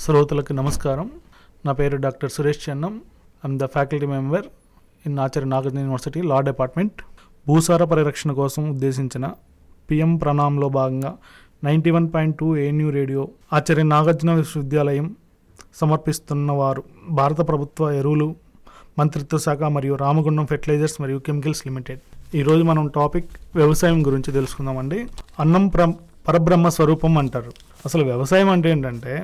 శ్రోతలకు నమస్కారం నా పేరు doctor Suresh Chennam I'm the faculty member in Acharya Nagarjuna university law department భూసార పరిరక్షణ కోసం ఉద్దేశించిన పిఎం ప్రణాంలో భాగంగా ninety one point two ANU radio Acharya Nagarjuna విశ్వవిద్యాలయం సమర్పిస్తున్న వారు భారత ప్రభుత్వ ఎరువులు మంత్రిత్వ శాఖ మరియు రామగుండం ఫెర్టిలైజర్స్ మరియు కెమికల్స్ లిమిటెడ్ ఈరోజు మనం టాపిక్ వ్యవసాయం గురించి తెలుసుకుందామండి అన్నం ప్ర పరబ్రహ్మ స్వరూపం అంటారు అసలు వ్యవసాయం అంటే ఏంటంటే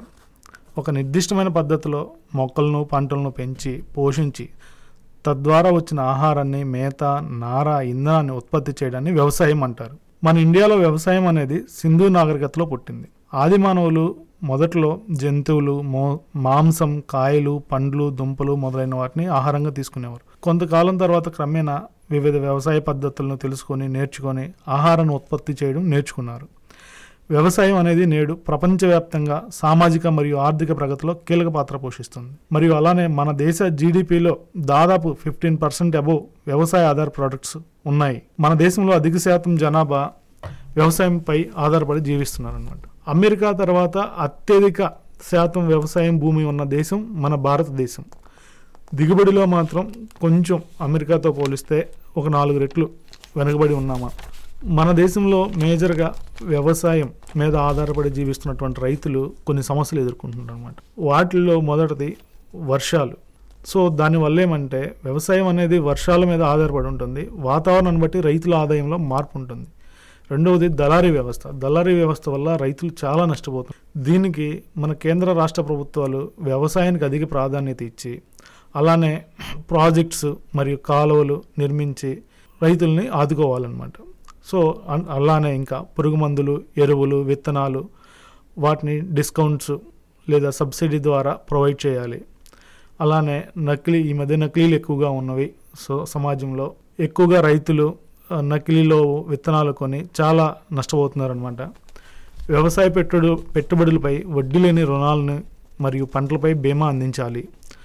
ఒక నిర్దిష్టమైన పద్ధతిలో మొక్కలను పంటలను పెంచి పోషించి తద్వారా వచ్చిన ఆహారాన్ని మేత నార ఇంధనాన్ని ఉత్పత్తి చేయడాన్ని వ్యవసాయం అంటారు మన ఇండియాలో వ్యవసాయం అనేది సింధు నాగరికతలో పుట్టింది ఆది మానవులు మొదట్లో జంతువులు మో మాంసం కాయలు పండ్లు దుంపలు మొదలైన వాటిని ఆహారంగా తీసుకునేవారు కొంతకాలం తర్వాత క్రమేణా వివిధ వ్యవసాయ పద్ధతులను తెలుసుకొని నేర్చుకొని ఆహారాన్ని ఉత్పత్తి చేయడం నేర్చుకున్నారు వ్యవసాయం అనేది నేడు ప్రపంచవ్యాప్తంగా సామాజిక మరియు ఆర్థిక ప్రగతిలో కీలక పాత్ర పోషిస్తుంది మరియు అలానే మన దేశ జీడిపిలో దాదాపు ఫిఫ్టీన్ పర్సెంట్ అబోవ్ వ్యవసాయ ఆధార ప్రొడక్ట్స్ ఉన్నాయి మన దేశంలో అధిక శాతం జనాభా వ్యవసాయంపై ఆధారపడి జీవిస్తున్నారు అనమాట అమెరికా తర్వాత అత్యధిక శాతం వ్యవసాయం భూమి ఉన్న దేశం మన భారతదేశం దిగుబడిలో మాత్రం కొంచెం అమెరికాతో పోలిస్తే ఒక నాలుగు రెట్లు వెనుకబడి ఉన్నామా మన దేశంలో మేజర్గా వ్యవసాయం మీద ఆధారపడి జీవిస్తున్నటువంటి రైతులు కొన్ని సమస్యలు ఎదుర్కొంటున్నారు అనమాట వాటిల్లో మొదటిది వర్షాలు సో దానివల్ల ఏమంటే వ్యవసాయం అనేది వర్షాల మీద ఆధారపడి ఉంటుంది వాతావరణాన్ని బట్టి రైతుల ఆదాయంలో మార్పు ఉంటుంది రెండవది దళారీ వ్యవస్థ దళారీ వ్యవస్థ వల్ల రైతులు చాలా నష్టపోతున్నారు దీనికి మన కేంద్ర రాష్ట్ర ప్రభుత్వాలు వ్యవసాయానికి అధిక ప్రాధాన్యత ఇచ్చి అలానే ప్రాజెక్ట్స్ మరియు కాలువలు నిర్మించి రైతుల్ని ఆదుకోవాలన్నమాట సో అన్- అలానే ఇంకా పురుగు మందులు ఎరువులు విత్తనాలు వాటిని డిస్కౌంట్స్ లేదా సబ్సిడీ ద్వారా ప్రొవైడ్ చేయాలి అలానే నకిలీ ఈ మధ్య నకిలీలు ఎక్కువగా ఉన్నవి సో సమాజంలో ఎక్కువగా రైతులు ఆ, నకిలీలో విత్తనాలు కొని చాలా నష్టపోతున్నారనమాట వ్యవసాయ పెట్టుడు పెట్టుబడులపై వడ్డీ లేని రుణాలను మరియు పంటలపై బీమా అందించాలి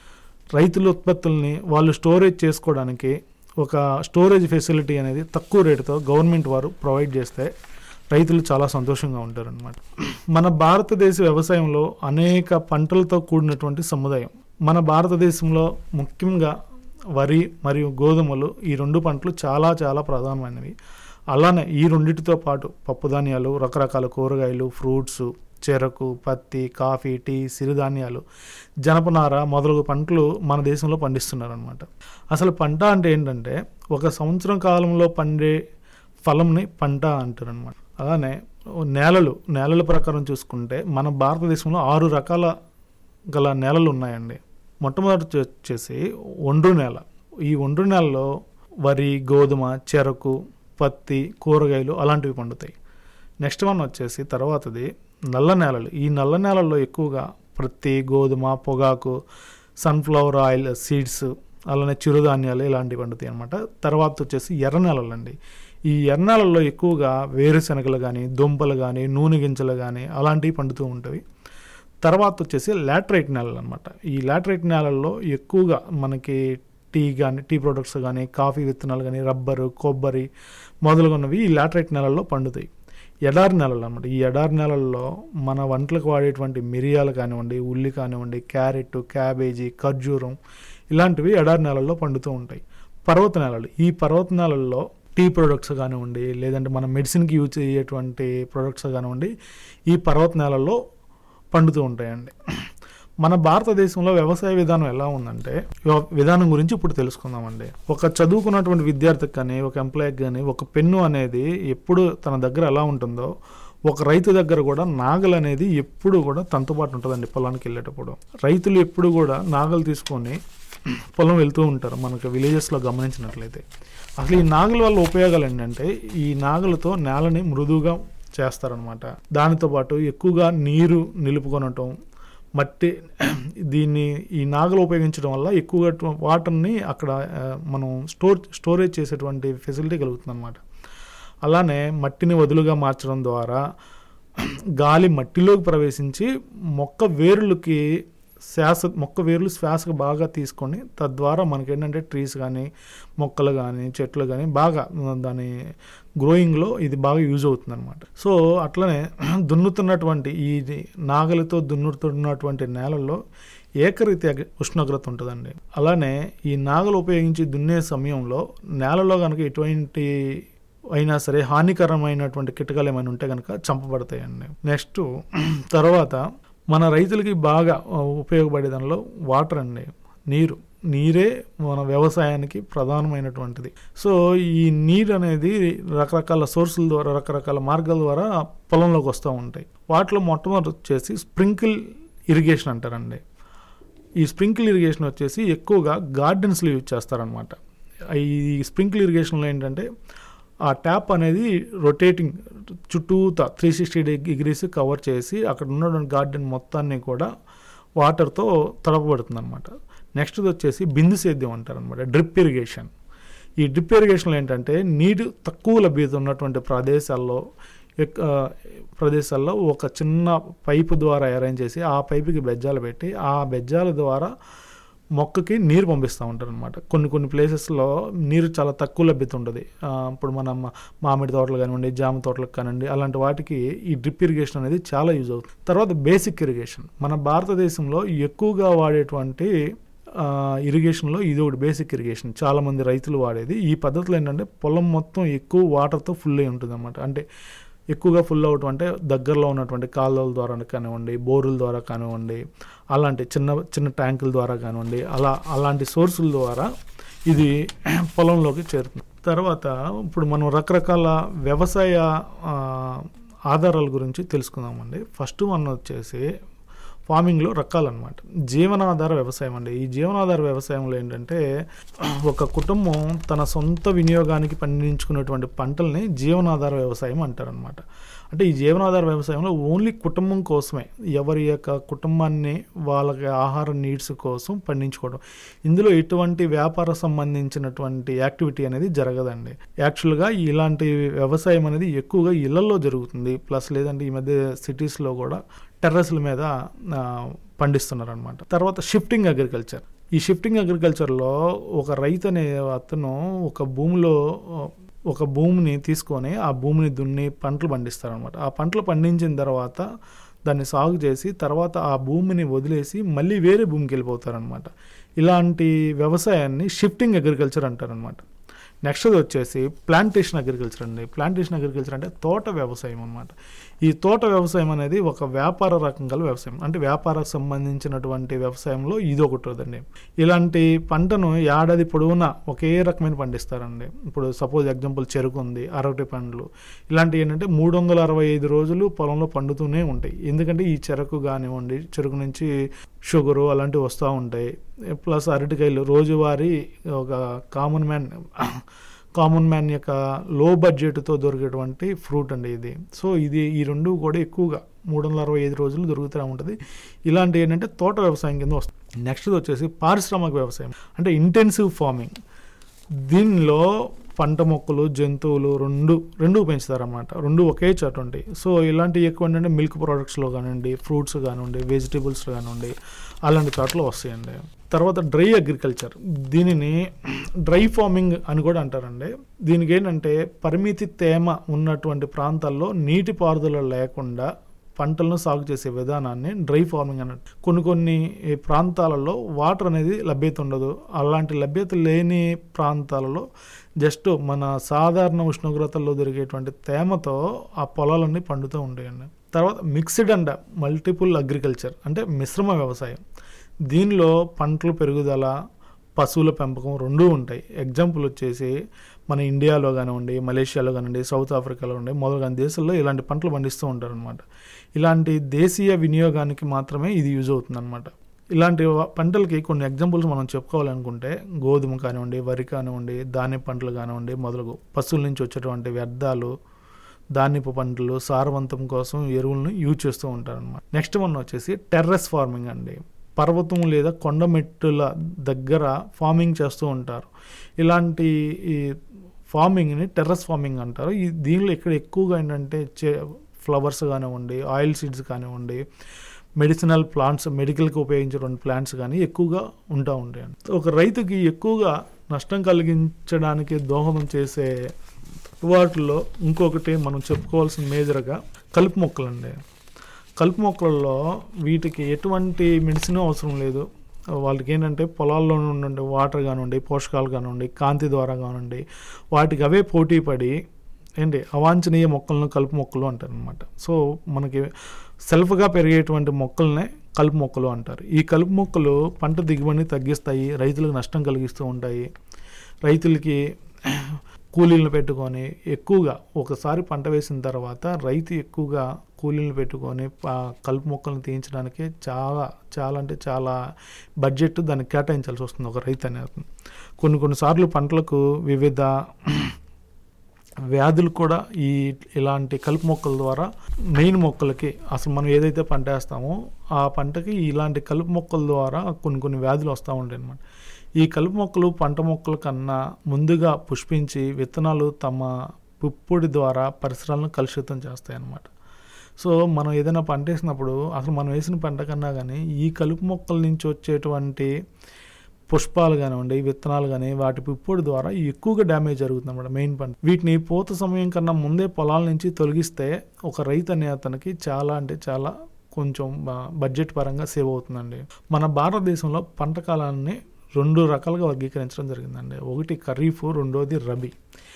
రైతుల ఉత్పత్తుల్ని వాళ్ళు స్టోరేజ్ చేసుకోవడానికి ఒక స్టోరేజ్ ఫెసిలిటీ అనేది తక్కువ రేటుతో గవర్నమెంట్ వారు ప్రొవైడ్ చేస్తే రైతులు చాలా సంతోషంగా ఉంటారనమాట మన భారతదేశ వ్యవసాయంలో అనేక పంటలతో కూడినటువంటి సముదాయం మన భారతదేశంలో ముఖ్యంగా వరి మరియు గోధుమలు ఈ రెండు పంటలు చాలా చాలా ప్రధానమైనవి అలానే ఈ రెండిటితో పాటు పప్పుధాన్యాలు రకరకాల కూరగాయలు ఫ్రూట్స్ చెరకు పత్తి కాఫీ టీ సిరిధాన్యాలు జనపనార మొదలగు పంటలు మన దేశంలో పండిస్తున్నారనమాట అసలు పంట అంటే ఏంటంటే ఒక సంవత్సరం కాలంలో పండే ఫలంని పంట అంటారనమాట అలానే నేలలు నేలల ప్రకారం చూసుకుంటే మన భారతదేశంలో ఆరు రకాల గల నేలలు ఉన్నాయండి మొట్టమొదటి వచ్చేసి ఒండ్రు నేల ఈ ఒండ్రు నేలలో వరి గోధుమ చెరకు పత్తి కూరగాయలు అలాంటివి పండుతాయి నెక్స్ట్ వన్ వచ్చేసి తర్వాతది నల్ల నేలలు ఈ నల్ల నేలల్లో ఎక్కువగా ప్రత్తి గోధుమ పొగాకు సన్ఫ్లవర్ ఆయిల్ సీడ్స్ అలానే చిరుధాన్యాలు ఇలాంటివి పండుతాయి అనమాట తర్వాత వచ్చేసి ఎర్ర నేలలు అండి ఈ ఎర్ర నేలల్లో ఎక్కువగా వేరుశనగలు కానీ దుంపలు కానీ నూనె గింజలు కానీ అలాంటివి పండుతూ ఉంటాయి తర్వాత వచ్చేసి లాటరైట్ నేలలు అనమాట ఈ లాటరైట్ నేలల్లో ఎక్కువగా మనకి టీ కానీ టీ ప్రొడక్ట్స్ కానీ కాఫీ విత్తనాలు కానీ రబ్బరు కొబ్బరి మొదలుగున్నవి ఈ లాటరైట్ నేలల్లో పండుతాయి ఎడారి నేలలు అనమాట ఈ ఎడారి నేలల్లో మన వంటలకు వాడేటువంటి మిరియాలు కానివ్వండి ఉల్లి కానివ్వండి క్యారెట్ క్యాబేజీ ఖర్జూరం ఇలాంటివి ఎడారి నేలల్లో పండుతూ ఉంటాయి పర్వత నేలలు ఈ పర్వత నేలల్లో టీ ప్రొడక్ట్స్ కానివ్వండి లేదంటే మన మెడిసిన్కి యూజ్ అయ్యేటువంటి ప్రొడక్ట్స్ కానివ్వండి ఈ పర్వత నేలల్లో పండుతూ ఉంటాయండి మన భారతదేశంలో వ్యవసాయ విధానం ఎలా ఉందంటే వ్యవ- విధానం గురించి ఇప్పుడు తెలుసుకుందామండి ఒక చదువుకున్నటువంటి విద్యార్థికి కానీ ఒక ఎంప్లాయీకి కానీ ఒక పెన్ను అనేది ఎప్పుడు తన దగ్గర ఎలా ఉంటుందో ఒక రైతు దగ్గర కూడా నాగలు అనేది ఎప్పుడు కూడా తనతో పాటు ఉంటుందండి పొలానికి వెళ్ళేటప్పుడు రైతులు ఎప్పుడు కూడా నాగలు తీసుకొని పొలం వెళ్తూ ఉంటారు మనకు విలేజెస్లో గమనించినట్లయితే అసలు ఈ నాగల వల్ల ఉపయోగాలు ఏంటంటే ఈ నాగలతో నేలని మృదువుగా చేస్తారనమాట దానితో పాటు ఎక్కువగా నీరు నిలుపుకొనటం మట్టి దీన్ని ఈ నాగలు ఉపయోగించడం వల్ల ఎక్కువగా టు- వాటర్ని అక్కడ ఆ, మనం స్టోర్ స్టోరేజ్ చేసేటువంటి ఫెసిలిటీ కలుగుతుంది అనమాట అలానే మట్టిని వదులుగా మార్చడం ద్వారా గాలి మట్టిలోకి ప్రవేశించి మొక్క వేరులకి శ్వాస మొక్క వేర్లు శ్వాసకు బాగా తీసుకొని తద్వారా మనకి ఏంటంటే ట్రీస్ కానీ మొక్కలు కానీ చెట్లు కానీ బాగా దాని గ్రోయింగ్లో ఇది బాగా యూజ్ అవుతుంది అనమాట సో అట్లనే దున్నుతున్నటువంటి ఈ నాగలితో దున్నుతున్నటువంటి నేలల్లో ఏకరీతి అగ- ఉష్ణోగ్రత ఉంటుందండి అలానే ఈ నాగలు ఉపయోగించి దున్నే సమయంలో నేలలో కనుక ఎటువంటి అయినా సరే హానికరమైనటువంటి కీటకాలు ఏమైనా ఉంటే కనుక చంపబడతాయండి నెక్స్ట్ తర్వాత మన రైతులకి బాగా ఆ, ఉపయోగపడే దానిలో వాటర్ అండి నీరు నీరే మన వ్యవసాయానికి ప్రధానమైనటువంటిది సో ఈ నీరు అనేది రకరకాల సోర్సుల ద్వారా రకరకాల మార్గాల ద్వారా పొలంలోకి వస్తూ ఉంటాయి వాటిలో మొట్టమొదటి వచ్చేసి స్ప్రింకిల్ ఇరిగేషన్ అంటారండి ఈ స్ప్రింకిల్ ఇరిగేషన్ వచ్చేసి ఎక్కువగా గార్డెన్స్లో యూజ్ చేస్తారనమాట ఈ స్ప్రింకిల్ ఇరిగేషన్లో ఏంటంటే ఆ ట్యాప్ అనేది రొటేటింగ్ చుట్టూతా త్రీ సిక్స్టీ డిగ్రీస్ కవర్ చేసి అక్కడ ఉన్నటువంటి గార్డెన్ మొత్తాన్ని కూడా వాటర్తో తడపబడుతుంది అనమాట నెక్స్ట్ వచ్చేసి బిందు సేద్యం అంటారు అనమాట డ్రిప్ ఇరిగేషన్ ఈ డ్రిప్ ఇరిగేషన్లో ఏంటంటే నీరు తక్కువ లభ్యత ఉన్నటువంటి ప్రదేశాల్లో ఎక్- ఆ, ప్రదేశాల్లో ఒక చిన్న పైపు ద్వారా అరేంజ్ చేసి ఆ పైపుకి బెజ్జాలు పెట్టి ఆ బెజ్జాల ద్వారా మొక్కకి నీరు పంపిస్తూ ఉంటారు అనమాట కొన్ని కొన్ని ప్లేసెస్లో నీరు చాలా తక్కువ లభ్యత ఉంటుంది ఆ, ఇప్పుడు మనం మామిడి తోటలు కానివ్వండి జామ తోటలకు కానివ్వండి అలాంటి వాటికి ఈ డ్రిప్ ఇరిగేషన్ అనేది చాలా యూజ్ అవుతుంది తర్వాత బేసిక్ ఇరిగేషన్ మన భారతదేశంలో ఎక్కువగా వాడేటువంటి ఆ, ఇరిగేషన్లో ఇది ఒకటి బేసిక్ ఇరిగేషన్ చాలామంది రైతులు వాడేది ఈ పద్ధతిలో ఏంటంటే పొలం మొత్తం ఎక్కువ వాటర్తో ఫుల్ అయి ఉంటుంది అనమాట అంటే ఎక్కువగా ఫుల్ అవటం అంటే దగ్గరలో ఉన్నటువంటి కాలువల ద్వారా కానివ్వండి బోరుల ద్వారా కానివ్వండి అలాంటి చిన్న చిన్న ట్యాంకుల ద్వారా కానివ్వండి అలా అలాంటి సోర్సుల ద్వారా ఇది పొలంలోకి చేరుతుంది తర్వాత ఇప్పుడు మనం రకరకాల వ్యవసాయ ఆ, ఆధారాల గురించి తెలుసుకుందామండి ఫస్ట్ వన్ వచ్చేసి ఫార్మింగ్లో రకాలన్నమాట జీవనాధార వ్యవసాయం అండి ఈ జీవనాధార వ్యవసాయంలో ఏంటంటే ఒక కుటుంబం తన సొంత వినియోగానికి పండించుకునేటువంటి పంటల్ని జీవనాధార వ్యవసాయం అంటారనమాట అంటే ఈ జీవనాధార వ్యవసాయంలో ఓన్లీ కుటుంబం కోసమే ఎవరి యొక్క కుటుంబాన్ని వాళ్ళకి ఆహార నీడ్స్ కోసం పండించుకోవడం ఇందులో ఎటువంటి వ్యాపార సంబంధించినటువంటి యాక్టివిటీ అనేది జరగదండి యాక్చువల్గా ఇలాంటి వ్యవసాయం అనేది ఎక్కువగా ఇళ్లలో జరుగుతుంది ప్లస్ లేదంటే ఈ మధ్య సిటీస్లో కూడా టెర్రస్ల మీద ఆ, పండిస్తున్నారు అనమాట తర్వాత షిఫ్టింగ్ అగ్రికల్చర్ ఈ షిఫ్టింగ్ అగ్రికల్చర్లో ఒక రైతు అనే అతను ఒక భూమిలో ఒక భూమిని తీసుకొని ఆ భూమిని దున్ని పంటలు పండిస్తారనమాట ఆ పంటలు పండించిన తర్వాత దాన్ని సాగు చేసి తర్వాత ఆ భూమిని వదిలేసి మళ్ళీ వేరే భూమికి వెళ్ళిపోతారనమాట ఇలాంటి వ్యవసాయాన్ని షిఫ్టింగ్ అగ్రికల్చర్ అంటారనమాట నెక్స్ట్ వచ్చేసి ప్లాంటేషన్ అగ్రికల్చర్ అండి ప్లాంటేషన్ అగ్రికల్చర్ అంటే తోట వ్యవసాయం అనమాట ఈ తోట వ్యవసాయం అనేది ఒక వ్యాపార రకం గల వ్యవసాయం అంటే వ్యాపారకు సంబంధించినటువంటి వ్యవసాయంలో ఇది ఒకటి ఉందండి ఇలాంటి పంటను ఏడాది పొడవునా ఒకే రకమైన పండిస్తారండి ఇప్పుడు సపోజ్ ఎగ్జాంపుల్ చెరుకు ఉంది అరటి పండ్లు ఇలాంటివి ఏంటంటే మూడు వందల అరవై ఐదు రోజులు పొలంలో పండుతూనే ఉంటాయి ఎందుకంటే ఈ చెరకు కానివ్వండి చెరుకు నుంచి షుగరు అలాంటివి వస్తూ ఉంటాయి ప్లస్ అరటికాయలు రోజువారీ ఒక కామన్ మ్యాన్ కామన్ మ్యాన్ యొక్క లో బడ్జెట్తో దొరికేటువంటి ఫ్రూట్ అండి ఇది సో ఇది ఈ రెండు కూడా ఎక్కువగా మూడు వందల అరవై ఐదు రోజులు దొరుకుతూ ఉంటుంది ఇలాంటి ఏంటంటే తోట వ్యవసాయం కింద వస్తుంది నెక్స్ట్ వచ్చేసి పారిశ్రామిక వ్యవసాయం అంటే ఇంటెన్సివ్ ఫార్మింగ్ దీనిలో పంట మొక్కలు జంతువులు రెండు రెండు పెంచుతారన్నమాట రెండు ఒకే చోట ఉంటాయి సో ఇలాంటివి ఎక్కువ ఏంటంటే మిల్క్ ప్రోడక్ట్స్లో కానివ్వండి ఫ్రూట్స్ కానివ్వండి వెజిటేబుల్స్ కానివ్వండి అలాంటి చోట్ల వస్తాయండి తర్వాత డ్రై అగ్రికల్చర్ దీనిని డ్రై ఫార్మింగ్ అని కూడా అంటారండి దీనికి ఏంటంటే పరిమితి తేమ ఉన్నటువంటి ప్రాంతాల్లో నీటిపారుదల లేకుండా పంటలను సాగు చేసే విధానాన్ని డ్రై ఫార్మింగ్ అన్నట్టు కొన్ని కొన్ని ప్రాంతాలలో వాటర్ అనేది లభ్యత ఉండదు అలాంటి లభ్యత లేని ప్రాంతాలలో జస్ట్ మన సాధారణ ఉష్ణోగ్రతల్లో దొరికేటువంటి తేమతో ఆ పొలాలన్నీ పండుతూ ఉంటాయండి తర్వాత మిక్స్డ్ అండ్ మల్టిపుల్ అగ్రికల్చర్ అంటే మిశ్రమ వ్యవసాయం దీనిలో పంటల పెరుగుదల పశువుల పెంపకం రెండూ ఉంటాయి ఎగ్జాంపుల్ వచ్చేసి మన ఇండియాలో కానివ్వండి మలేషియాలో కానివ్వండి సౌత్ ఆఫ్రికాలో ఉండే మొదలైన దేశాల్లో ఇలాంటి పంటలు పండిస్తూ ఉంటారు అనమాట ఇలాంటి దేశీయ వినియోగానికి మాత్రమే ఇది యూజ్ అవుతుంది అనమాట ఇలాంటి వ- పంటలకి కొన్ని ఎగ్జాంపుల్స్ మనం చెప్పుకోవాలనుకుంటే గోధుమ కానివ్వండి వరి కానివ్వండి ధాన్య పంటలు కానివ్వండి మొదలగు పశువుల నుంచి వచ్చేటువంటి వ్యర్థాలు ధాన్యపు పంటలు సారవంతం కోసం ఎరువులను యూజ్ చేస్తూ ఉంటారు అనమాట నెక్స్ట్ వన్ వచ్చేసి టెర్రస్ ఫార్మింగ్ అండి పర్వతం లేదా కొండమెట్టుల దగ్గర ఫార్మింగ్ చేస్తూ ఉంటారు ఇలాంటి ఈ ఫార్మింగ్ని టెర్రస్ ఫార్మింగ్ అంటారు ఈ దీనిలో ఇక్కడ ఎక్కువగా ఏంటంటే చే ఫ్లవర్స్ కానివ్వండి ఆయిల్ సీడ్స్ కానివ్వండి మెడిసినల్ ప్లాంట్స్ మెడికల్కి ఉపయోగించేటువంటి ప్లాంట్స్ కానీ ఎక్కువగా ఉంటా ఉంటాయండి ఒక రైతుకి ఎక్కువగా నష్టం కలిగించడానికి దోహదం చేసే వాటిల్లో ఇంకొకటి మనం చెప్పుకోవాల్సిన మేజర్గా కలుపు మొక్కలండి కలుపు మొక్కలలో వీటికి ఎటువంటి మెడిసిన్ అవసరం లేదు వాళ్ళకి ఏంటంటే పొలాల్లో నుండి వాటర్ కానివ్వండి పోషకాలు కానివ్వండి కాంతి ద్వారా కానివ్వండి వాటికి అవే పోటీ పడి ఏంటి అవాంఛనీయ మొక్కలను కలుపు మొక్కలు అంటారు అనమాట సో మనకి సెల్ఫ్గా పెరిగేటువంటి మొక్కలనే కలుపు మొక్కలు అంటారు ఈ కలుపు మొక్కలు పంట దిగుబడిని తగ్గిస్తాయి రైతులకు నష్టం కలిగిస్తూ ఉంటాయి రైతులకి కూలీలను పెట్టుకొని ఎక్కువగా ఒకసారి పంట వేసిన తర్వాత రైతు ఎక్కువగా కూలీలను పెట్టుకొని ఆ కలుపు మొక్కలను తీయించడానికి చాలా చాలా అంటే చాలా బడ్జెట్ దానికి కేటాయించాల్సి వస్తుంది ఒక రైతు అనేది కొన్ని కొన్నిసార్లు పంటలకు వివిధ వ్యాధులు కూడా ఈ ఇలాంటి కలుపు మొక్కల ద్వారా మెయిన్ మొక్కలకి అసలు మనం ఏదైతే పంట వేస్తామో ఆ పంటకి ఇలాంటి కలుపు మొక్కల ద్వారా కొన్ని కొన్ని వ్యాధులు వస్తూ ఉంటాయి అన్నమాట ఈ కలుపు మొక్కలు పంట మొక్కల కన్నా ముందుగా పుష్పించి విత్తనాలు తమ పుప్పొడి ద్వారా పరిసరాలను కలుషితం చేస్తాయి అన్నమాట సో మనం ఏదైనా పంట వేసినప్పుడు అసలు మనం వేసిన పంట కన్నా కానీ ఈ కలుపు మొక్కల నుంచి వచ్చేటువంటి పుష్పాలు కానివ్వండి విత్తనాలు కానీ వాటి పుప్పొడి ద్వారా ఎక్కువగా డ్యామేజ్ జరుగుతుంది అన్నమాట మెయిన్ పంట వీటిని పూత సమయం కన్నా ముందే పొలాల నుంచి తొలగిస్తే ఒక రైతు అనే అతనికి చాలా అంటే చాలా కొంచెం బ- బడ్జెట్ పరంగా సేవ్ అవుతుందండి మన భారతదేశంలో పంట కాలాన్ని రెండు రకాలుగా వర్గీకరించడం జరిగిందండి ఒకటి ఖరీఫ్ రెండోది రబీ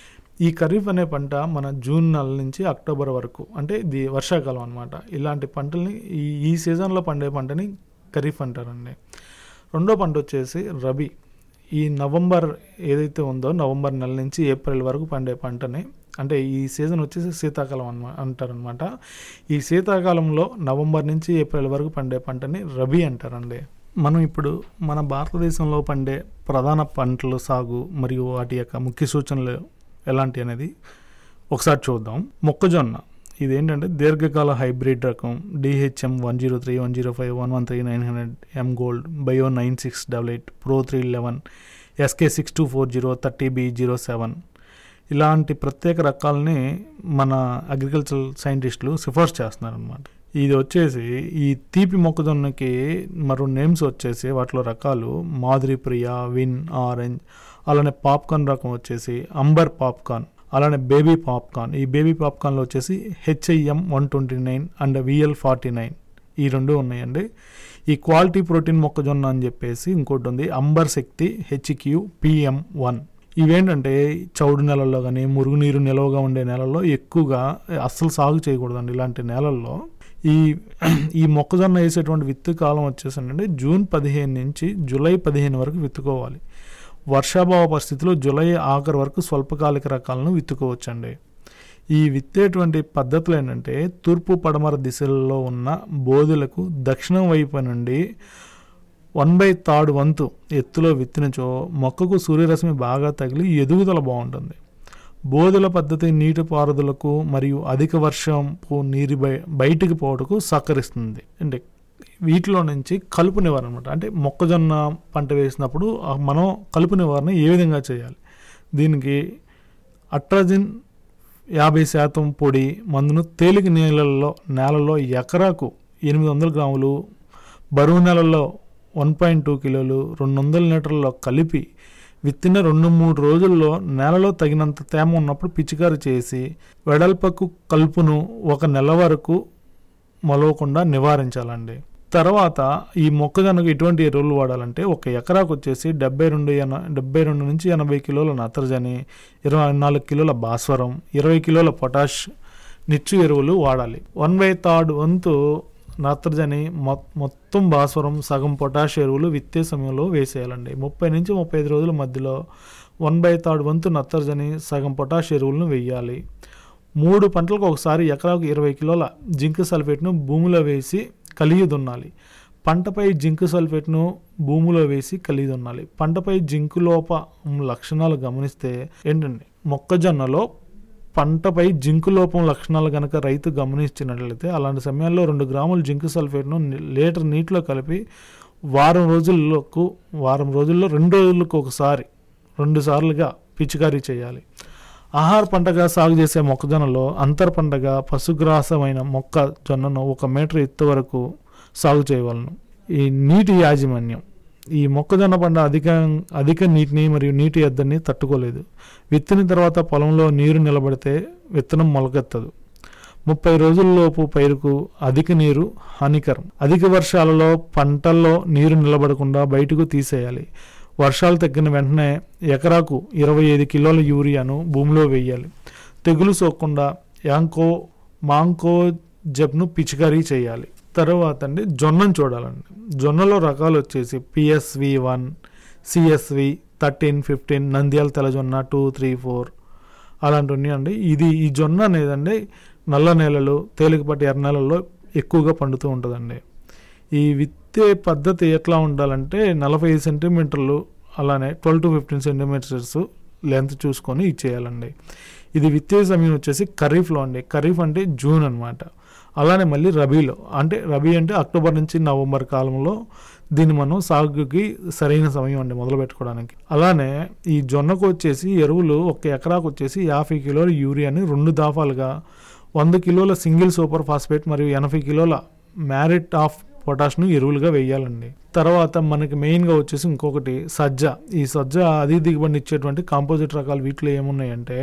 ఈ ఖరీఫ్ అనే పంట మన జూన్ నెల నుంచి అక్టోబర్ వరకు అంటే ఇది వర్షాకాలం అనమాట ఇలాంటి పంటల్ని ఈ ఈ సీజన్లో పండే పంటని ఖరీఫ్ అంటారండి రెండో పంట వచ్చేసి రబీ ఈ నవంబర్ ఏదైతే ఉందో నవంబర్ నెల నుంచి ఏప్రిల్ వరకు పండే పంటని అంటే ఈ సీజన్ వచ్చేసి శీతాకాలం అన్నమా అంటారనమాట ఈ శీతాకాలంలో నవంబర్ నుంచి ఏప్రిల్ వరకు పండే పంటని రబీ అంటారండి మనం ఇప్పుడు మన భారతదేశంలో పండే ప్రధాన పంటల సాగు మరియు వాటి యొక్క ముఖ్య సూచనలు ఎలాంటి అనేది ఒకసారి చూద్దాం మొక్కజొన్న ఇదేంటంటే దీర్ఘకాల హైబ్రిడ్ రకం DHM one zero three one zero five one one three nine hundred M gold bio nine six double eight pro three eleven SK six two four zero thirty B zero seven ఇలాంటి ప్రత్యేక రకాలని మన agriculture సైంటిస్టులు సిఫార్సు చేస్తున్నారనమాట ఇది వచ్చేసి ఈ తీపి మొక్కజొన్నకి మరో నేమ్స్ వచ్చేసి వాటిలో రకాలు మాదిరి ప్రియ విన్ ఆరెంజ్ అలానే పాప్కార్న్ రకం వచ్చేసి అంబర్ పాప్కార్న్ అలానే బేబీ పాప్కార్న్ ఈ బేబీ పాప్కార్న్లో వచ్చేసి HIM one twenty nine and VL forty nine ఈ రెండు ఉన్నాయండి ఈ క్వాలిటీ ప్రోటీన్ మొక్కజొన్న అని చెప్పేసి ఇంకోటి ఉంది amber Shakti HQ PM one ఇవేంటంటే చౌడు నెలల్లో కానీ మురుగునీరు నిలవగా ఉండే నెలల్లో ఎక్కువగా అస్సలు సాగు చేయకూడదండి ఇలాంటి నేలల్లో ఈ ఈ మొక్కజొన్న వేసేటువంటి విత్తు కాలం వచ్చేసండి జూన్ పదిహేను నుంచి జూలై పదిహేను వరకు విత్తుకోవాలి వర్షాభావ పరిస్థితిలో జూలై ఆఖరి వరకు స్వల్పకాలిక రకాలను విత్తుకోవచ్చండి ఈ విత్తేటువంటి పద్ధతులు ఏంటంటే తూర్పు పడమర దిశల్లో ఉన్న బోధులకు దక్షిణం వైపు నుండి వన్ బై థర్డ్ వంతు ఎత్తులో విత్తినచో మొక్కకు సూర్యరశ్మి బాగా తగిలి ఎదుగుదల బాగుంటుంది బోధుల పద్ధతి నీటిపారుదలకు మరియు అధిక వర్షంపు నీరు బయ బయటికి పోవటకు సహకరిస్తుంది అంటే వీటిలో నుంచి కలుపు నివారణ అనమాట అంటే మొక్కజొన్న పంట వేసినప్పుడు ఆ మనం కలుపు నివారణ ఏ విధంగా చేయాలి దీనికి అట్రాజిన్ యాభై శాతం పొడి మందును తేలిక నీళ్ళల్లో నేలలో ఎకరాకు ఎనిమిది వందల గ్రాములు బరువు నెలల్లో వన్ పాయింట్ టూ కిలోలు రెండు వందల లీటర్లలో కలిపి విత్తిన రెండు మూడు రోజుల్లో నేలలో తగినంత తేమ ఉన్నప్పుడు పిచికారి చేసి వెడల్పకు కలుపును ఒక నెల వరకు మొలవకుండా నివారించాలండి తర్వాత ఈ మొక్కజొన్నకు ఎటువంటి ఎరువులు వాడాలంటే ఒక ఎకరాకు వచ్చేసి డెబ్బై రెండు ఎన డెబ్బై రెండు నుంచి ఎనభై కిలోల నత్రజని ఇరవై నాలుగు కిలోల భాస్వరం ఇరవై కిలోల పొటాష్ నిచ్చు ఎరువులు వాడాలి వన్ బై థర్డ్ వంతు నత్రజని మొ- మొత్తం భాస్వరం సగం పొటాష్ ఎరువులు విత్తే సమయంలో వేసేయాలండి ముప్పై నుంచి ముప్పై ఐదు రోజుల మధ్యలో వన్ బై థర్డ్ వంతు నత్రజని సగం పొటాష్ ఎరువులను వేయాలి మూడు పంటలకు ఒకసారి ఎకరాకు ఇరవై కిలోల జింక్ సల్ఫేట్ను భూమిలో వేసి కలిగి దున్నాలి పంటపై జింక్ సల్ఫేట్ను భూమిలో వేసి కలిగి దున్నాలి పంటపై జింకు లోప లక్షణాలు గమనిస్తే ఏంటండి మొక్కజొన్నలో పంటపై జింకు లోపం లక్షణాలు కనుక రైతు గమనించినట్లయితే అలాంటి సమయాల్లో రెండు గ్రాముల జింకు సల్ఫేట్ను ని- లీటర్ నీటిలో కలిపి వారం రోజులకు వారం రోజుల్లో రెండు రోజులకు ఒకసారి రెండు సార్లుగా పిచికారీ చేయాలి ఆహార పంటగా సాగు చేసే మొక్కజొన్నలో అంతర పంటగా పశుగ్రాసమైన మొక్కజొన్నను ఒక మీటర్ ఎత్తు వరకు సాగు చేయవలను ఈ నీటి యాజమాన్యం ఈ మొక్కజొన్న పంట అధిక అధిక నీటిని మరియు నీటి ఎద్దడిని తట్టుకోలేదు విత్తిన తర్వాత పొలంలో నీరు నిలబడితే విత్తనం మొలకెత్తదు ముప్పై రోజుల్లోపు పైరుకు అధిక నీరు హానికరం అధిక వర్షాలలో పంటల్లో నీరు నిలబడకుండా బయటకు తీసేయాలి వర్షాలు తగ్గిన వెంటనే ఎకరాకు ఇరవై ఐదు కిలోల యూరియాను భూమిలో వేయాలి తెగులు సోకకుండా యాంకో మాంకో జబ్ను పిచికారీ చేయాలి తర్వాత అండి జొన్నను చూడాలండి జొన్నలో రకాలు వచ్చేసి PSV one CSV thirteen fifteen Nandyala తెల్లజొన్న టూ త్రీ ఫోర్ అలాంటివన్నీ అండి ఇది ఈ జొన్న అనేదండి నల్ల నేలలు తేలికపాటి ఎర్ర నేలల్లో ఎక్కువగా పండుతూ ఉంటుందండి ఈ విత్తే పద్ధతి ఎట్లా ఉండాలంటే నలభై ఐదు సెంటీమీటర్లు అలానే twelve to fifteen centimetres length చూసుకొని ఇచ్చేయాలండి ఇది విత్తే సమయం వచ్చేసి ఖరీఫ్లో అండి ఖరీఫ్ అంటే జూన్ అనమాట అలానే మళ్ళీ రబీలో అంటే రబీ అంటే అక్టోబర్ నుంచి నవంబర్ కాలంలో దీన్ని మనం సాగుకి సరైన సమయం అండి మొదలు పెట్టుకోవడానికి అలానే ఈ జొన్నకు వచ్చేసి ఎరువులు ఒక ఎకరాకు వచ్చేసి యాభై కిలోల యూరియాని రెండు దాఫాలుగా వంద కిలోల సింగిల్ సూపర్ ఫాస్ఫేట్ మరియు ఎనభై కిలోల మ్యారిట్ ఆఫ్ పొటాష్ను ఎరువులుగా వేయాలండి తర్వాత మనకి మెయిన్గా వచ్చేసి ఇంకొకటి సజ్జ ఈ సజ్జ అధిక దిగుబడిని ఇచ్చేటువంటి కాంపోజిట్ రకాలు వీటిలో ఏమున్నాయంటే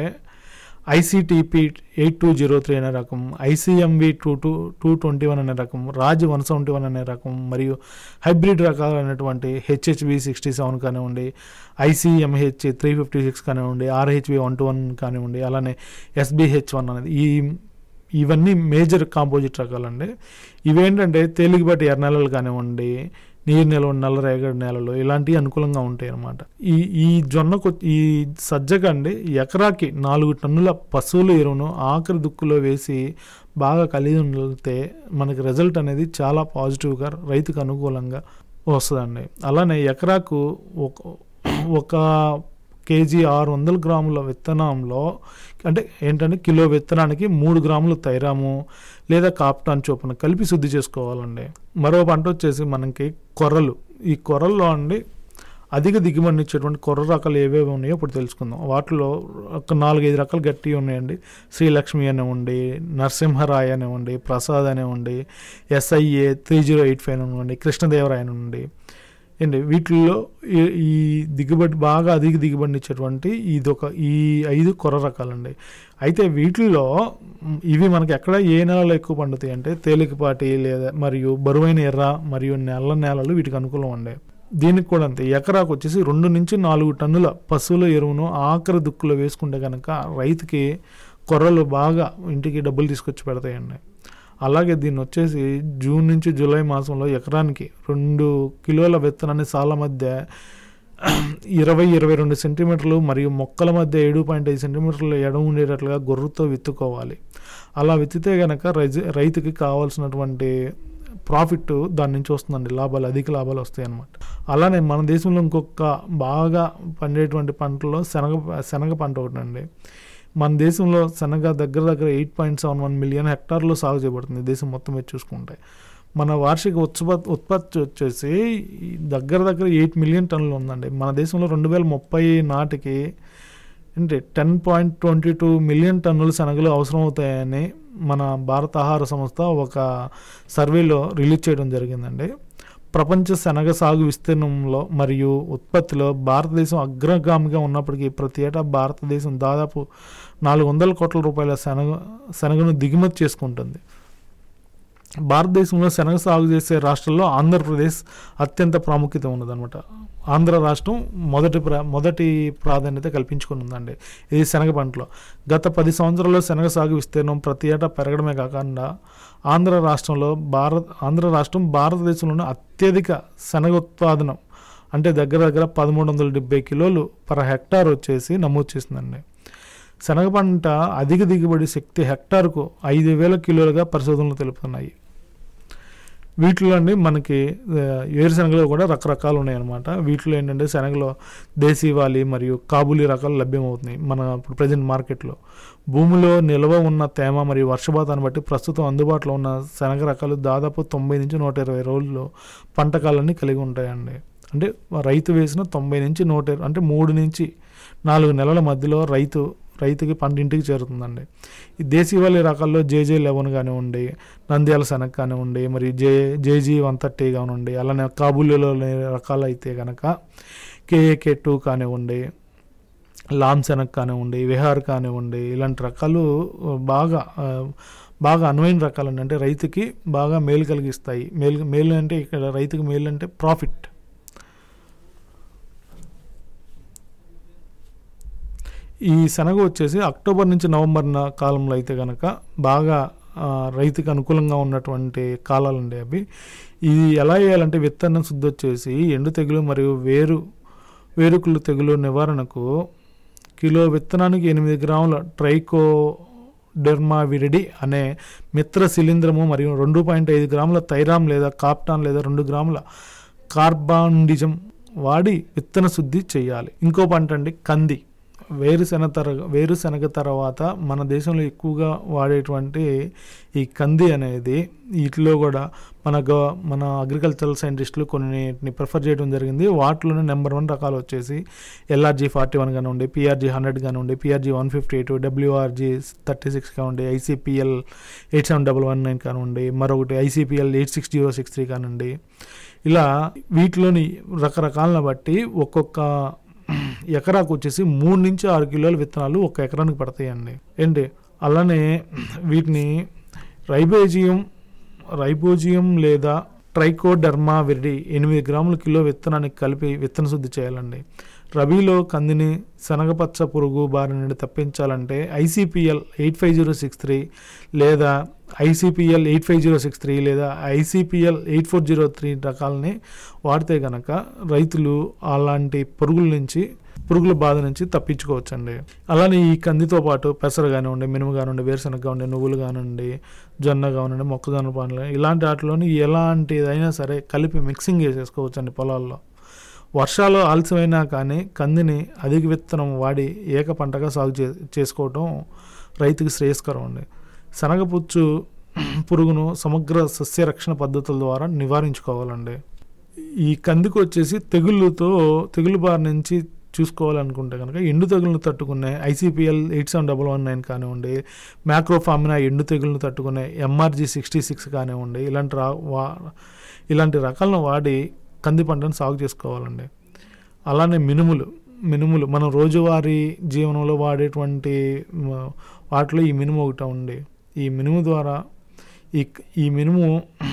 ICTP eight two zero three అనే రకం ICMV two two two twenty one అనే రకం రాజ్ వన్ సెవెంటీ వన్ అనే రకం మరియు హైబ్రిడ్ రకాలైనటువంటి హెచ్హెచ్బి సిక్స్టీ సెవెన్ కానివ్వండి ఐసీఎంహెచ్ త్రీ ఫిఫ్టీ సిక్స్ కానివ్వండి ఆర్హెచ్బి వన్ టూ వన్ కానివ్వండి అలానే ఎస్బిహెచ్ వన్ అనేది ఈ ఇవన్నీ మేజర్ కాంపోజిట్ రకాలండి ఇవేంటంటే తేలికపాటి ఎర్ర నేలలు కానివ్వండి నీరు నిల్వ నల్ల రేగడి నేలలు ఇలాంటివి అనుకూలంగా ఉంటాయి అన్నమాట ఈ ఈ జొన్నకు ఈ సజ్జకండి ఎకరాకి నాలుగు టన్నుల పశువుల ఎరువును ఆఖరి దుక్కులో వేసి బాగా కలిగి ఉండితే మనకి రిజల్ట్ అనేది చాలా పాజిటివ్గా రైతుకు అనుకూలంగా వస్తుందండి అలానే ఎకరాకు ఒక ఒక కేజీ ఆరు వందల గ్రాముల విత్తనంలో అంటే ఏంటంటే కిలో విత్తనానికి మూడు గ్రాములు తైరాము లేదా కాప్టాన్ చొప్పున కలిపి శుద్ధి చేసుకోవాలండి మరో పంట వచ్చేసి మనకి కొర్రలు ఈ కొర్రల్లో అండి అధిక దిగుబడిని ఇచ్చేటువంటి కొర్ర రకాలు ఏవేవి ఉన్నాయో ఇప్పుడు తెలుసుకుందాం వాటిలో ఒక నాలుగైదు రకాలు గట్టివి ఉన్నాయండి శ్రీలక్ష్మి అనివ్వండి నరసింహరాయ్ అనివ్వండి ప్రసాద్ అనివ్వండి SIA three zero eight five అనివ్వండి కృష్ణదేవరాయ అనివ్వండి ఏంటి వీటిల్లో ఈ- ఈ దిగుబడి బాగా అధిక దిగుబడిని ఇచ్చేటువంటి ఇది ఒక ఈ ఐదు కొర్ర రకాలండి అయితే వీటిల్లో మ్, ఇవి మనకి ఎక్కడ ఏ నెలలో ఎక్కువ పండుతాయి అంటే తేలికపాటి లేదా మరియు బరువైన ఎర్ర మరియు నల్ల నేలలు వీటికి అనుకూలం ఉండే దీనికి కూడా అంతే ఎకరాకు వచ్చేసి రెండు నుంచి నాలుగు టన్నుల పశువుల ఎరువును ఆఖరి దుక్కులో వేసుకుంటే కనుక రైతుకి కొర్రలు బాగా ఇంటికి డబ్బులు తీసుకొచ్చి పెడతాయండి అలాగే దీన్ని వచ్చేసి జూన్ నుంచి జూలై మాసంలో ఎకరానికి రెండు కిలోల విత్తనాన్ని సాల మధ్య ఇరవై ఇరవై రెండు సెంటీమీటర్లు మరియు మొక్కల మధ్య ఏడు పాయింట్ ఐదు సెంటీమీటర్లు ఎడం ఉండేటట్లుగా గొర్రెతో విత్తుకోవాలి అలా విత్తితే కనుక రైతు రైతుకి కావాల్సినటువంటి ప్రాఫిట్ దాని నుంచి వస్తుందండి లాభాలు అధిక లాభాలు వస్తాయి అన్నమాట అలానే మన దేశంలో ఇంకొక బాగా పండేటువంటి పంటలో శనగ శనగ పంట ఒకటి అండి మన దేశంలో శనగ దగ్గర దగ్గర eight point seven one million హెక్టార్లు సాగు చేయబడుతుంది దేశం మొత్తం మీద చూసుకుంటే మన వార్షిక ఉత్పత్తి ఉత్పత్తి వచ్చేసి ఈ దగ్గర దగ్గర ఎయిట్ మిలియన్ టన్నులు ఉందండి మన దేశంలో రెండు వేల ముప్పై నాటికి అంటే ten point twenty two million టన్నుల శనగలు అవసరం అవుతాయని మన భారత ఆహార సంస్థ ఒక సర్వేలో రిలీజ్ చేయడం జరిగిందండి ప్రపంచ శనగ సాగు విస్తీర్ణంలో మరియు ఉత్పత్తిలో భారతదేశం అగ్రగామిగా ఉన్నప్పటికీ ప్రతి ఏటా భారతదేశం దాదాపు నాలుగు వందల కోట్ల రూపాయల శనగ శనగను దిగుమతి చేసుకుంటుంది భారతదేశంలో శనగ సాగు చేసే రాష్ట్రాల్లో ఆంధ్రప్రదేశ్ అత్యంత ప్రాముఖ్యత ఉన్నదన్నమాట ఆంధ్ర రాష్ట్రం మొదటి ప్రా మొదటి ప్రాధాన్యత కల్పించుకుని ఉందండి ఇది శనగ పంటలో గత పది సంవత్సరాల్లో శనగ సాగు విస్తీర్ణం ప్రతి ఏటా పెరగడమే కాకుండా ఆంధ్ర రాష్ట్రంలో భారత్ ఆంధ్ర రాష్ట్రం భారతదేశంలోనే అత్యధిక శనగ ఉత్పాదనం అంటే దగ్గర దగ్గర పదమూడు వందల డెబ్బై కిలోలు పర్ హెక్టార్ వచ్చేసి నమోదు చేసిందండి శనగ పంట అధిక దిగుబడి శక్తి హెక్టార్కు ఐదు వేల కిలోలుగా పరిశోధనలు తెలుపుతున్నాయి వీటిలో అండి మనకి ఆ, వేరుశనగలో కూడా రకరకాలు ఉన్నాయన్నమాట వీటిలో ఏంటంటే శనగలో దేశీవాలి మరియు కాబూలి రకాలు లభ్యమవుతున్నాయి మన ఇప్పుడు ప్రజెంట్ మార్కెట్లో భూమిలో నిల్వ ఉన్న తేమ మరియు వర్షపాతాన్ని బట్టి ప్రస్తుతం అందుబాటులో ఉన్న శనగ రకాలు దాదాపు తొంభై నుంచి నూట ఇరవై రోజుల్లో పంట కాలాన్ని కలిగి ఉంటాయండి అంటే రైతు వేసిన తొంభై నుంచి నూట ఇరవై అంటే మూడు నుంచి నాలుగు నెలల మధ్యలో రైతు రైతుకి పంట ఇంటికి చేరుతుందండి ఈ దేశీవాళీ రకాల్లో జేజే లెవెన్ కానివ్వండి నంద్యాల శనగ కానివ్వండి మరి జే జేజీ వన్ థర్టీ కానివ్వండి అలానే కాబూలీలో రకాలు అయితే కనుక కేఏకే టూ కానివ్వండి లామ్ శనగ కానివ్వండి విహార్ కానివ్వండి ఇలాంటి రకాలు బాగా ఆ, బాగా అనువైన రకాలు అంటే రైతుకి బాగా మేలు కలిగిస్తాయి మేలు మేలు అంటే ఇక్కడ రైతుకి మేలు అంటే ప్రాఫిట్ ఈ శనగ వచ్చేసి అక్టోబర్ నుంచి నవంబర్ నా కాలంలో అయితే కనుక బాగా ఆ, రైతుకి అనుకూలంగా ఉన్నటువంటి కాలాలండి అవి ఇది ఎలా వేయాలంటే విత్తనం శుద్ధి వచ్చేసి ఎండు తెగులు మరియు వేరు వేరుకులు తెగులు నివారణకు కిలో విత్తనానికి ఎనిమిది గ్రాముల ట్రైకో డెర్మా విరిడి అనే మిత్ర శిలీంద్రము మరియు రెండు పాయింట్ ఐదు గ్రాముల థైరామ్ లేదా కాప్టాన్ లేదా రెండు గ్రాముల కార్బాండిజం వాడి విత్తన శుద్ధి చేయాలి ఇంకో పంట అండి కంది వేరుశెనగ తర వేరుశెనగ తర్వాత మన దేశంలో ఎక్కువగా వాడేటువంటి ఈ కంది అనేది వీటిలో కూడా మన గ మన అగ్రికల్చరల్ సైంటిస్టులు కొన్నిటిని ప్రిఫర్ చేయడం జరిగింది వాటిలోనే నెంబర్ వన్ రకాలు వచ్చేసి ఎల్ఆర్జీ ఫార్టీ వన్ కానివ్వండి పిఆర్జీ హండ్రెడ్ కానివ్వండి PRG one fifty eight WRG thirty six కానివ్వండి ICPL eight seven double one nine కానివ్వండి మరొకటి ICPL eight six zero six three కానివ్వండి ఇలా వీటిలోని రకరకాలను బట్టి ఒక్కొక్క ఎకరాకు వచ్చేసి మూడు నుంచి ఆరు కిలోల విత్తనాలు ఒక ఎకరానికి పడతాయండి ఏంటి అలానే వీటిని రైబోజియం రైబోజియం లేదా ట్రైకోడర్మా విరిడి ఎనిమిది గ్రాముల కిలో విత్తనానికి కలిపి విత్తన శుద్ధి చేయాలండి రబీలో కందిని శనగపచ్చ పురుగు బారి నుండి తప్పించాలంటే ICPL eight five zero six three లేదా ICPL eight five zero six three లేదా ICPL eight four zero three రకాలని వాడితే కనుక రైతులు అలాంటి పురుగుల నుంచి పురుగుల బాధ నుంచి తప్పించుకోవచ్చండి అలానే ఈ కందితో పాటు పెసర కానివ్వండి మినుము కానివ్వండి వేరుశనగ కానివ్వండి నువ్వులు కానివ్వండి జొన్న కానివ్వండి మొక్కజొన్న పండ్లు ఇలాంటి వాటిలోని ఎలాంటిదైనా సరే కలిపి మిక్సింగ్ చేసేసుకోవచ్చండి పొలాల్లో వర్షాలు ఆలస్యమైనా కానీ కందిని అధిక విత్తనం వాడి ఏక పంటగా సాగు చే చేసుకోవటం రైతుకి శ్రేయస్కరం అండి శనగపుచ్చు పురుగును సమగ్ర సస్య రక్షణ పద్ధతుల ద్వారా నివారించుకోవాలండి ఈ కందికి వచ్చేసి తెగుళ్ళతో తెగులు బారి నుంచి చూసుకోవాలనుకుంటే కనుక ఎండు తెగులను తట్టుకునే ICPL eight seven double one nine కానివ్వండి మ్యాక్రోఫామినా ఎండు తెగులను తట్టుకునే ఎంఆర్జీ సిక్స్టీ సిక్స్ కానివ్వండి ఇలాంటి రా వా ఇలాంటి రకాలను వాడి కంది పంటను సాగు చేసుకోవాలండి అలానే మినుములు మినుములు మనం రోజువారీ జీవనంలో వాడేటువంటి మ, వాటిలో ఈ మినుము ఒకటి ఉంది ఈ మినుము ద్వారా ఈ ఈ మినుము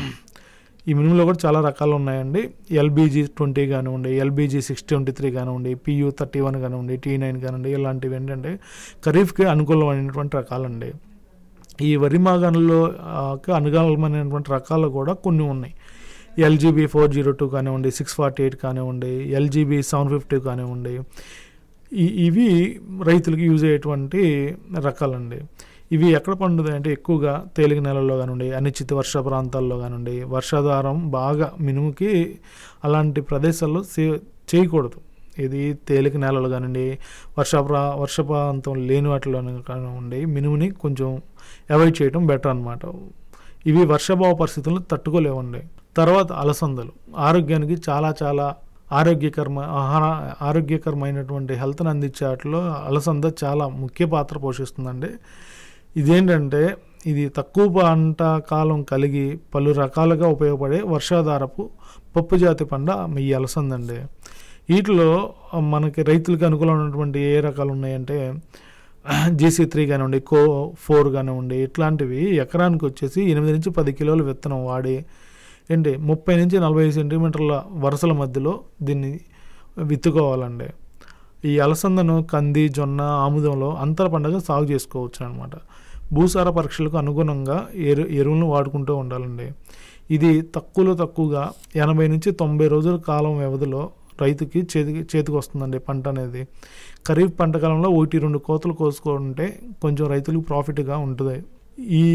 ఈ మినుములో కూడా చాలా రకాలు ఉన్నాయండి ఎల్బీజీ ట్వంటీ కానివ్వండి ఎల్బీజీ సిక్స్ ట్వంటీ త్రీ కానివ్వండి పియూ థర్టీ వన్ కానివ్వండి టీ నైన్ కానివ్వండి ఇలాంటివి ఏంటంటే ఖరీఫ్కి అనుకూలమైనటువంటి రకాలండి ఈ వరి మాగాణంలో ఆ, కి అనుకూలమైనటువంటి రకాలు కూడా కొన్ని ఉన్నాయి ఎల్జీబీ ఫోర్ జీరో టూ కానివ్వండి సిక్స్ ఫార్టీ ఎయిట్ కానివ్వండి ఎల్జీబీ సెవెన్ ఫిఫ్టీ కానివ్వండి ఈ- ఇవి రైతులకు యూజ్ అయ్యేటువంటి రకాలండి ఇవి ఎక్కడ పండుతాయి అంటే ఎక్కువగా తేలిక నెలల్లో కానివ్వండి అనిశ్చిత వర్ష ప్రాంతాల్లో కానివ్వండి వర్షాధారం బాగా మినుముకి అలాంటి ప్రదేశాల్లో సే చేయకూడదు ఇది తేలిక నేలలు కానివ్వండి వర్షప్రా వర్ష ప్రాంతం లేని వాటిలో కానివ్వండి మినుముని కొంచెం అవాయిడ్ చేయడం బెటర్ అనమాట ఇవి వర్షాభావ పరిస్థితులను తట్టుకోలేవండి తర్వాత అలసందలు ఆరోగ్యానికి చాలా చాలా ఆరోగ్యకరమ ఆహార ఆరోగ్యకరమైనటువంటి హెల్త్ని అందించే వాటిలో అలసంద చాలా ముఖ్య పాత్ర పోషిస్తుందండి ఇదేంటంటే ఇది తక్కువ పంట కాలం కలిగి పలు రకాలుగా ఉపయోగపడే వర్షాధారపు పప్పు జాతి పంట ఈ అలసంద అండి వీటిలో మనకి రైతులకు అనుకూలమైనటువంటి ఏ రకాలు ఉన్నాయంటే జీసీ త్రీ కానివ్వండి కో ఫోర్ కానివ్వండి ఇట్లాంటివి ఎకరానికి వచ్చేసి ఎనిమిది నుంచి పది కిలోల విత్తనం వాడి ఏంటి ముప్పై నుంచి నలభై సెంటీమీటర్ల వరుసల మధ్యలో దీన్ని విత్తుకోవాలండి ఈ అలసందను కంది జొన్న ఆముదంలో అంతర పండగ సాగు చేసుకోవచ్చు అనమాట భూసార పరీక్షలకు అనుగుణంగా ఎరు ఎరువులను వాడుకుంటూ ఉండాలండి ఇది తక్కువలో తక్కువగా ఎనభై నుంచి తొంభై రోజుల కాలం వ్యవధిలో రైతుకి చేతికి చేతికి వస్తుందండి పంట అనేది ఖరీఫ్ పంట కాలంలో ఒకటి రెండు కోతలు కోసుకుంటే కొంచెం రైతులకు ప్రాఫిట్గా ఉంటుంది ఈ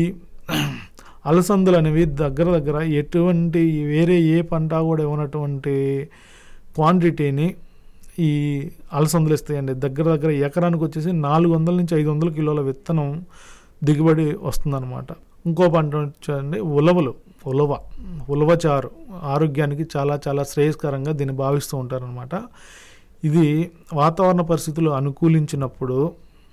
అలసందలు అనేవి దగ్గర దగ్గర ఎటువంటి వేరే ఏ పంట కూడా ఇవ్వనటువంటి క్వాంటిటీని ఈ అలసందలు ఇస్తాయండి దగ్గర దగ్గర ఎకరానికి వచ్చేసి నాలుగు వందల నుంచి ఐదు వందల కిలోల విత్తనం దిగుబడి వస్తుందన్నమాట ఇంకో పంట వచ్చండి ఉలవలు ఉలవ ఉలవ చారు ఆరోగ్యానికి చాలా చాలా శ్రేయస్కరంగా దీన్ని భావిస్తూ ఉంటారనమాట ఇది వాతావరణ పరిస్థితులు అనుకూలించినప్పుడు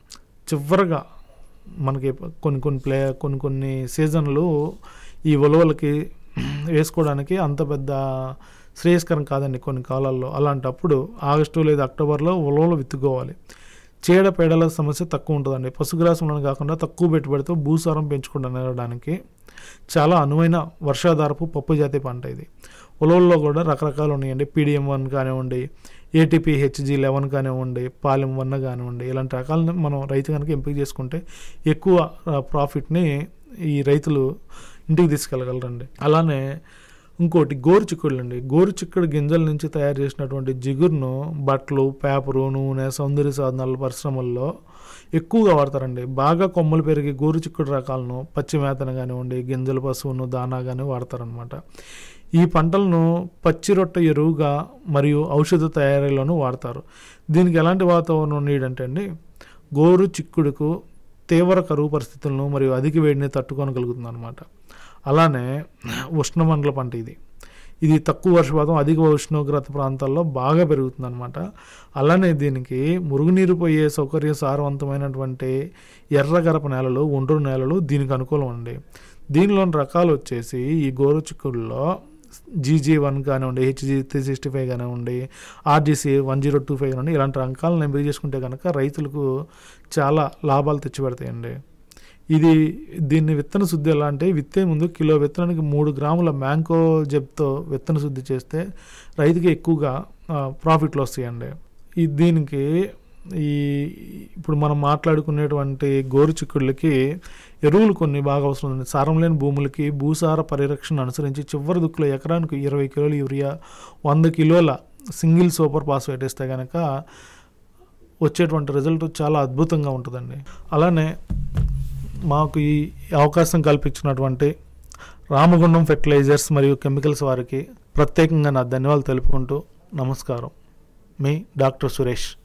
చివరగా మనకి కొన్ని కొన్ని ప్లే కొన్ని కొన్ని సీజన్లు ఈ ఉలవలకి వేసుకోవడానికి అంత పెద్ద శ్రేయస్కరం కాదండి కొన్ని కాలాల్లో అలాంటప్పుడు ఆగస్టు లేదా అక్టోబర్లో ఉలవలు విత్తుకోవాలి చీడ పేడల సమస్య తక్కువ ఉంటుందండి పశుగ్రాసంలో కాకుండా తక్కువ పెట్టుబడితో భూసారం పెంచుకుండడానికి చాలా అనువైన వర్షాధారపు పప్పు జాతి పంట ఇది ఉలవల్లో కూడా రకరకాలు ఉన్నాయండి పీడిఎం వన్ కానివ్వండి ఏటీపీ హెచ్జీ లెవెన్ కానివ్వండి పాలెం వన్ కానివ్వండి ఇలాంటి రకాలను మనం రైతు కనుక ఎంపిక చేసుకుంటే ఎక్కువ ప్రాఫిట్ని ఈ రైతులు ఇంటికి తీసుకెళ్ళగలరండి అలానే ఇంకోటి గోరు చిక్కుళ్ళు అండి గోరు చిక్కుడు గింజల నుంచి తయారు చేసినటువంటి జిగురును బట్టలు పేపరు నూనె సౌందర్య సాధనాల పరిశ్రమల్లో ఎక్కువగా వాడతారండి బాగా కొమ్మలు పెరిగి గోరు చిక్కుడు రకాలను పచ్చి మేతను కానివ్వండి గింజల పశువును దానా కానీ వాడతారనమాట ఈ పంటలను పచ్చి రొట్టె ఎరువుగా మరియు ఔషధ తయారీలోనూ వాడతారు దీనికి ఎలాంటి వాతావరణం నీడంటే అండి గోరు చిక్కుడుకు తీవ్ర కరువు పరిస్థితులను మరియు అధిక వేడిని తట్టుకోనగలుగుతుంది అనమాట అలానే ఉష్ణమండల పంట ఇది ఇది తక్కువ వర్షపాతం అధిక ఉష్ణోగ్రత ప్రాంతాల్లో బాగా పెరుగుతుంది అనమాట అలానే దీనికి మురుగునీరు పోయే సౌకర్య సారవంతమైనటువంటి ఎర్రగరప నేలలు ఒండ్రు నేలలు దీనికి అనుకూలం అండి దీనిలోని రకాలు వచ్చేసి ఈ గోరు చిక్కుడులో జీజీ వన్ కానివ్వండి హెచ్జీ త్రీ సిక్స్టీ ఫైవ్ కానివ్వండి RGC one zero two five కానివ్వండి ఇలాంటి రకాలను ఎంపిక చేసుకుంటే కనుక రైతులకు చాలా లాభాలు తెచ్చిపెడతాయండి ఇది దీన్ని విత్తన శుద్ధి ఎలా అంటే విత్తే ముందు కిలో విత్తనానికి మూడు గ్రాముల మ్యాంకో జెబ్తో విత్తన శుద్ధి చేస్తే రైతుకి ఎక్కువగా ప్రాఫిట్లు వస్తాయండి ఈ దీనికి ఈ ఇప్పుడు మనం మాట్లాడుకునేటువంటి గోరు చిక్కుళ్ళకి ఎరువులు కొన్ని బాగా అవసరం ఉంది సారం లేని భూములకి భూసార పరిరక్షణ అనుసరించి చివరి దుక్కులో ఎకరానికి ఇరవై కిలోల యూరియా వంద కిలోల సింగిల్ సూపర్ ఫాస్ఫేట్ వేస్తే కనుక వచ్చేటువంటి రిజల్ట్ చాలా అద్భుతంగా ఉంటుందండి అలానే మాకు ఈ అవకాశం కల్పించినటువంటి రామగుండం ఫెర్టిలైజర్స్ మరియు కెమికల్స్ వారికి ప్రత్యేకంగా నా ధన్యవాదాలు తెలుపుకుంటూ నమస్కారం మీ డాక్టర్ సురేష్